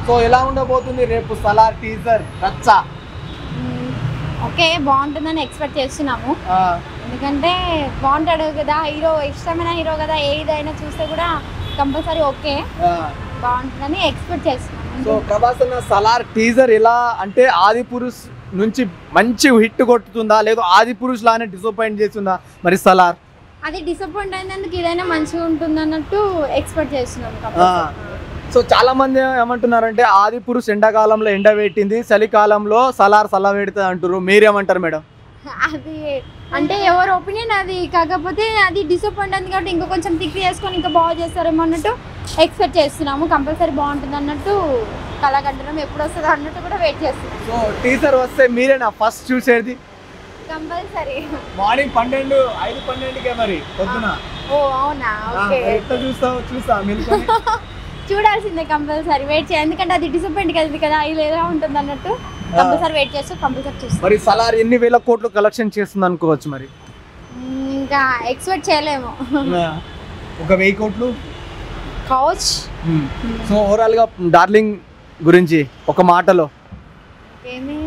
So ఎలా ఉండబోతుంది రేపు సలార్ టీజర్ రచ్చ మ్మ్. ఓకే బాగుంటుందని ఎక్స్పెక్ట్ చేస్తున్నాము ఎందుకంటే బాగుంటాడు కదా హీరో ఇష్టమైన హీరో కదా ఏదైనా చూస్తే కూడా కంపల్సరీ ఓకే బాగుంటుందని ఎక్స్పెక్ట్ సో చేస్తున్నాము ప్రభాస్ అన్న సలార్ టీజర్ ఎలా అంటే ఆది పురుష్ నుంచి మంచి హిట్ కొట్టుతుందా లేదు ఆది పురుష్ లానే డిసప్పాయింట్ చేస్తుందా మరి సలార్ అది డిసప్పాయింట్ అయినందుకు ఇదైనా మంచిగా ఉంటుంది అన్నట్టు ఎక్స్పెక్ట్ చేస్తున్నాం ఆ. compulsory. సో చాలా మంది ఏమంటున్నారంటే ఆది పురుష్ ఎండాకాలంలో ఎండ పెట్టింది చలికాలంలో సలార్ సలా పెడుతుంది అంటారు మీరేమంటారు మేడం అది అంటే ఎవరి ఒపీనియన్ అది కాకపోతే అది డిసప్పాయింట్ అయింది కాబట్టి ఇంకా కొంచెం థిక్ చేసుకొని ఇంకా బాగా చేస్తారేమో అన్నట్టు ఎక్స్పెక్ట్ చేస్తున్నాము కంపల్సరీ బాగుంటుంది అన్నట్టు కళాకంటున్నాం ఎప్పుడు వస్తుందో అన్నట్టు కూడా వెయిట్ చేస్తున్నాం సో టీజర్ వస్తే మీరేనా ఫస్ట్ చూసేది కంపల్సరీ మార్నింగ్ పన్నెండు ఐదు పన్నెండుకే మరి పొద్దున ఓ అవునా ఓకే ఎట్లా చూస్తావు చూస్తా మీరు చూడాల్సిందే కంపల్సరీ వెయిట్ చేయాలి ఎందుకంటే అది డిసప్పాయింట్ కదా కదా ఇది ఎలా ఉంటుంది అన్నట్టు కంపల్సరీ వెయిట్ చేస్తూ కంపల్సరీ చూస్తాం మరి సలార్ ఎన్ని వేల కోట్లు కలెక్షన్ చేస్తుంది అనుకోవచ్చు మరి మ్మ్, ఇంకా ఎక్స్పెక్ట్ చేయలేము ఒక వెయ్యి కోట్లు కౌచ్ సో ఓవరాల్ గా డార్లింగ్ గురించి ఒక మాటలో ఏమి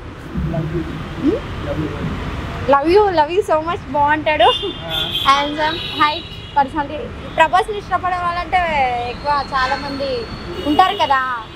love you love you so much బాగుంటాడు హ్యాండ్సమ్ హైట్ పర్సనాలిటీ ప్రభాస్ని ఇష్టపడే వాళ్ళంటే ఎక్కువ చాలా మంది ఉంటారు కదా